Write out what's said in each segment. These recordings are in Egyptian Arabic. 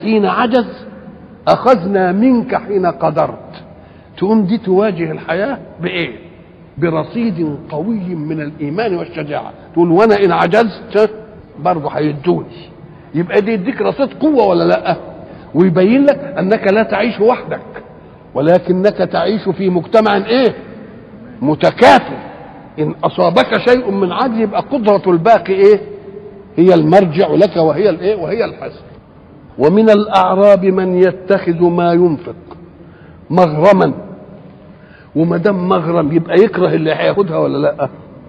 حين عجز أخذنا منك حين قدرت تقوم دي تواجه الحياة بإيه برصيد قوي من الإيمان والشجاعة تقول وأنا إن عجزت برضه هيدوني يبقى دي يديك رصيد قوة ولا لأ ويبين لك أنك لا تعيش وحدك ولكنك تعيش في مجتمع إيه متكافئ إن أصابك شيء من عجز يبقى قدرة الباقي إيه هي المرجع لك وهي الإيه وهي الحسن ومن الأعراب من يتخذ ما ينفق مغرما وما دام مغرم يبقى يكره اللي هياخدها ولا لا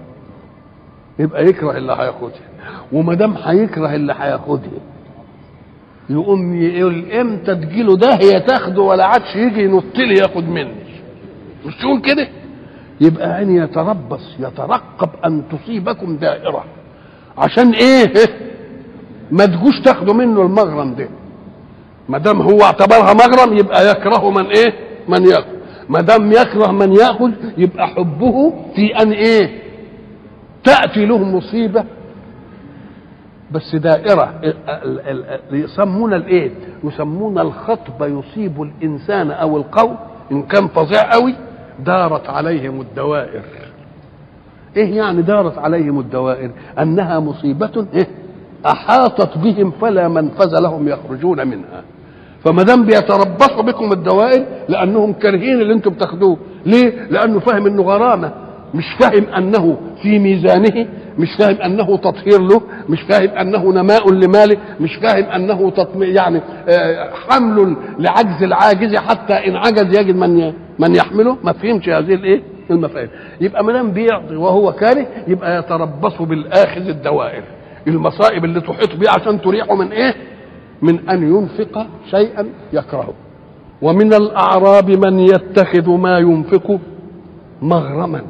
يبقى يكره اللي هياخدها وما دام هيكره اللي هياخدها يقوم يقول امتى تجيله ده هي تاخده ولا عادش يجي ينط لي ياخد مني مش تقول كده يبقى عين يتربص يترقب ان تصيبكم دائره عشان ايه ما تجوش تاخدوا منه المغرم ده ما دام هو اعتبرها مغرم يبقى يكره من ايه من ياخذ ما دام يكره من ياخذ يبقى حبه في ان ايه تاتي له مصيبه بس دائره يسمون الايه يسمون الخطب يصيب الانسان او القوم ان كان فظيع قوي دارت عليهم الدوائر ايه يعني دارت عليهم الدوائر انها مصيبه إيه؟ احاطت بهم فلا منفذ لهم يخرجون منها فما دام بيتربصوا بكم الدوائر لانهم كارهين اللي انتم بتاخدوه ليه لانه فاهم انه غرامه مش فاهم انه في ميزانه مش فاهم انه تطهير له مش فاهم انه نماء لماله مش فاهم انه تطمي يعني حمل لعجز العاجز حتى ان عجز يجد من من يحمله ما فهمش هذه الايه المفاهيم يبقى ما دام بيعطي وهو كاره يبقى يتربص بالاخذ الدوائر المصائب اللي تحيط به عشان تريحه من ايه من ان ينفق شيئا يكرهه ومن الاعراب من يتخذ ما ينفق مغرما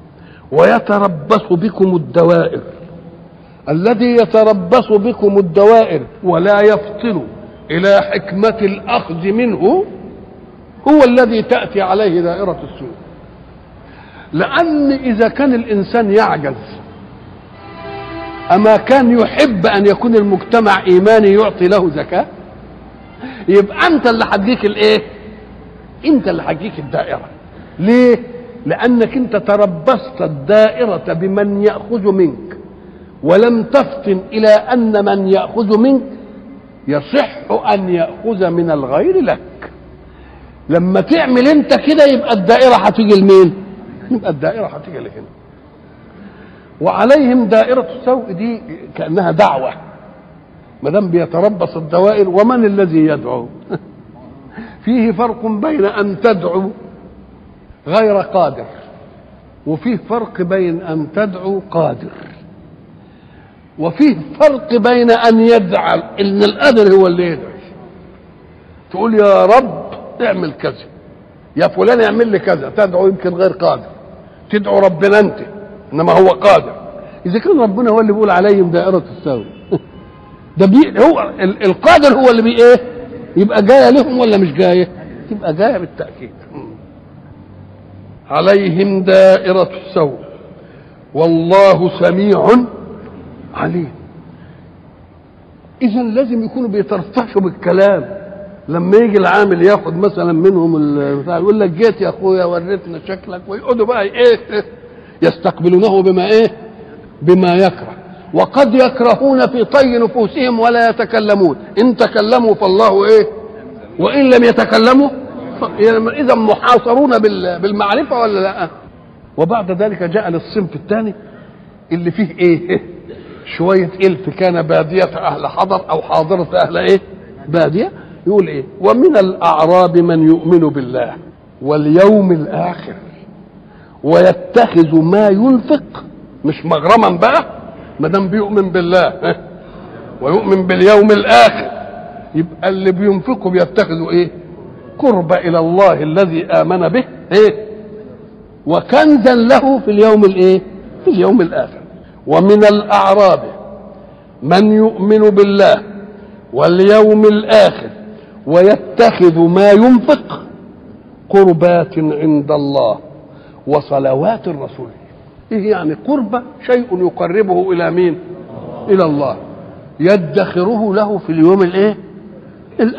ويتربص بكم الدوائر الذي يتربص بكم الدوائر ولا يفطن الى حكمه الاخذ منه هو الذي تاتي عليه دائره السوء لان اذا كان الانسان يعجز اما كان يحب ان يكون المجتمع ايماني يعطي له زكاه يبقى انت اللي هتجيك الايه انت اللي هتجيك الدائره ليه لانك انت تربصت الدائره بمن ياخذ منك ولم تفطن الى ان من ياخذ منك يصح ان ياخذ من الغير لك لما تعمل انت كده يبقى الدائره هتيجي لمين يبقى الدائره هتيجي لهنا وعليهم دائرة السوء دي كأنها دعوة ما دام بيتربص الدوائر ومن الذي يدعو فيه فرق بين أن تدعو غير قادر وفيه فرق بين أن تدعو قادر وفيه فرق بين أن يدعى إن القادر هو اللي يدعي تقول يا رب اعمل كذا يا فلان اعمل لي كذا تدعو يمكن غير قادر تدعو ربنا انت انما هو قادر اذا كان ربنا هو اللي بيقول عليهم دائره السوء ده بي هو القادر هو اللي بي ايه يبقى جايه لهم ولا مش جايه تبقى جايه بالتاكيد عليهم دائره السوء والله سميع عليم اذا لازم يكونوا بيترفعوا بالكلام لما يجي العامل ياخد مثلا منهم البتاع يقول لك جيت يا اخويا وريتنا شكلك ويقعدوا بقى ايه يستقبلونه بما ايه بما يكره وقد يكرهون في طي نفوسهم ولا يتكلمون ان تكلموا فالله ايه وان لم يتكلموا اذا محاصرون بالمعرفه ولا لا وبعد ذلك جاء للصنف الثاني اللي فيه ايه شويه الف كان باديه اهل حضر او حاضره اهل ايه باديه يقول ايه ومن الاعراب من يؤمن بالله واليوم الاخر ويتخذ ما ينفق مش مغرما بقى ما دام بيؤمن بالله ويؤمن باليوم الاخر يبقى اللي بينفقوا بيتخذوا ايه قرب الى الله الذي امن به ايه وكنزا له في اليوم الايه في اليوم الاخر ومن الاعراب من يؤمن بالله واليوم الاخر ويتخذ ما ينفق قربات عند الله وصلوات الرسول ايه يعني قربة شيء يقربه الى مين الى الله يدخره له في اليوم الايه